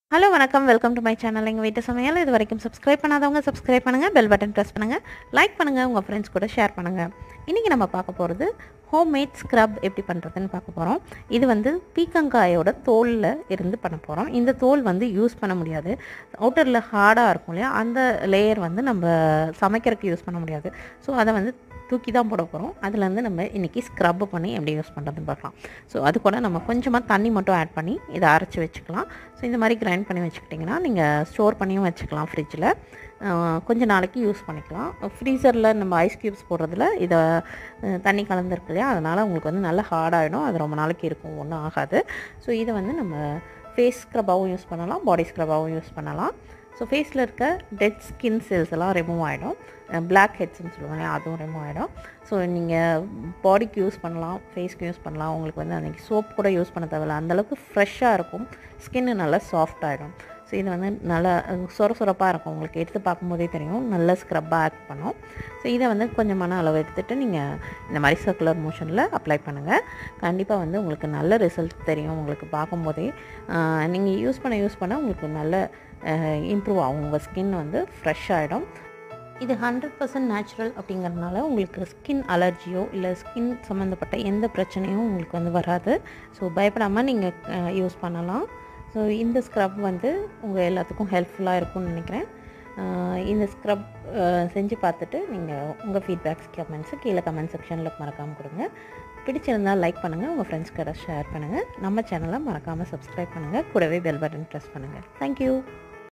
hello வணக்கம் welcome to my channel எங்கள் வீட்டு சமையல் இது வரைக்கும் சப்ஸ்கிரைப் பண்ணாதவங்க சப்ஸ்கிரைப் பண்ணுங்கள் பெல் பட்டன் ப்ரெஸ் பண்ணுங்கள் லைக் பண்ணுங்கள் உங்கள் ஃப்ரெண்ட்ஸ் கூட ஷேர் பண்ணுங்கள் இன்றைக்கி நம்ம பார்க்க போகிறது ஹோம்மேட் ஸ்க்ரப் எப்படி பண்ணுறதுன்னு பார்க்க போகிறோம் இது வந்து பீக்கங்காயோட தோலில் இருந்து பண்ண போகிறோம் இந்த தோல் வந்து யூஸ் பண்ண முடியாது அவுட்டரில் ஹார்டாக இருக்கும் இல்லையா அந்த லேயர் வந்து நம்ம சமைக்கிறதுக்கு யூஸ் பண்ண முடியாது ஸோ அதை வந்து தூக்கி தான் போட போகிறோம் அதுலேருந்து நம்ம இன்றைக்கி ஸ்க்ரப் பண்ணி எப்படி யூஸ் பண்ணுறதுன்னு பார்க்கலாம் ஸோ அது கூட நம்ம கொஞ்சமாக தண்ணி மட்டும் ஆட் பண்ணி இதை அரைச்சி வச்சுக்கலாம் ஸோ இந்த மாதிரி கிரைண்ட் பண்ணி வச்சுக்கிட்டிங்கன்னா நீங்கள் ஸ்டோர் பண்ணியும் வச்சுக்கலாம் ஃப்ரிட்ஜில் கொஞ்ச நாளைக்கு யூஸ் பண்ணிக்கலாம் ஃப்ரீசரில் நம்ம ஐஸ் க்யூப்ஸ் போடுறதுல இதை அஹ், தண்ணி கலந்துருக்கு இல்லையா அதனால் உங்களுக்கு வந்து நல்லா ஹார்டாகிடும் அது ரொம்ப நாளைக்கு இருக்கும் ஒன்றும் ஆகாது ஸோ இதை வந்து நம்ம ஃபேஸ் ஸ்க்ரப்பாகவும் யூஸ் பண்ணலாம் பாடி ஸ்க்ரப்பாகவும் யூஸ் பண்ணலாம் ஸோ ஃபேஸில் இருக்க டெட் ஸ்கின் செல்ஸ் எல்லாம் ரிமூவ் ஆகிடும் பிளாக் ஹெட்ஸ்ன்னு சொல்லுவாங்க அதுவும் ரிமூவ் ஆகிடும் ஸோ நீங்கள் பாடிக்கு யூஸ் பண்ணலாம் ஃபேஸ்க்கு யூஸ் பண்ணலாம் உங்களுக்கு வந்து அன்றைக்கி சோப் கூட யூஸ் பண்ண தேவையில்ல அந்தளவுக்கு ஃப்ரெஷ்ஷாக இருக்கும் ஸ்கின்னு நல்லா சாஃப்ட் ஆகிடும் ஸோ இது வந்து நல்லா அஹ், சொர சொரப்பாக இருக்கும் உங்களுக்கு எடுத்து பார்க்கும்போதே தெரியும் நல்ல ஸ்க்ரப்பாக ஆக்ட் பண்ணும் ஸோ இதை வந்து கொஞ்சமான அளவு எடுத்துகிட்டு நீங்கள் இந்த மாதிரி சர்க்குலர் மோஷனில் அப்ளை பண்ணுங்கள் கண்டிப்பாக வந்து உங்களுக்கு நல்ல ரிசல்ட் தெரியும் உங்களுக்கு பார்க்கும்போதே நீங்கள் யூஸ் பண்ண யூஸ் பண்ண உங்களுக்கு நல்ல இம்ப்ரூவ் ஆகும் உங்கள் ஸ்கின் வந்து ஃப்ரெஷ் ஆகிடும் இது ஹண்ட்ரட் பர்சன்ட் நேச்சுரல் அப்படிங்கிறதுனால உங்களுக்கு ஸ்கின் அலர்ஜியோ இல்லை ஸ்கின் சம்மந்தப்பட்ட எந்த பிரச்சனையும் உங்களுக்கு வந்து வராது ஸோ பயப்படாமல் நீங்கள் யூஸ் பண்ணலாம் ஸோ இந்த ஸ்க்ரப் வந்து உங்கள் எல்லாத்துக்கும் ஹெல்ப்ஃபுல்லாக இருக்கும்னு நினைக்கிறேன் அஹ் இந்த ஸ்க்ரப் செஞ்சு பார்த்துட்டு நீங்கள் உங்கள் ஃபீட்பேக்ஸ் கமெண்ட்ஸு கீழே கமெண்ட் செக்ஷனில் மறக்காமல் கொடுங்க பிடிச்சிருந்தால் லைக் பண்ணுங்கள் உங்கள் ஃப்ரெண்ட்ஸ் கூட ஷேர் பண்ணுங்கள் நம்ம சேனலை மறக்காமல் சப்ஸ்கிரைப் பண்ணுங்கள் கூடவே பெல் பட்டன் ப்ரெஸ் பண்ணுங்கள் தேங்க்யூ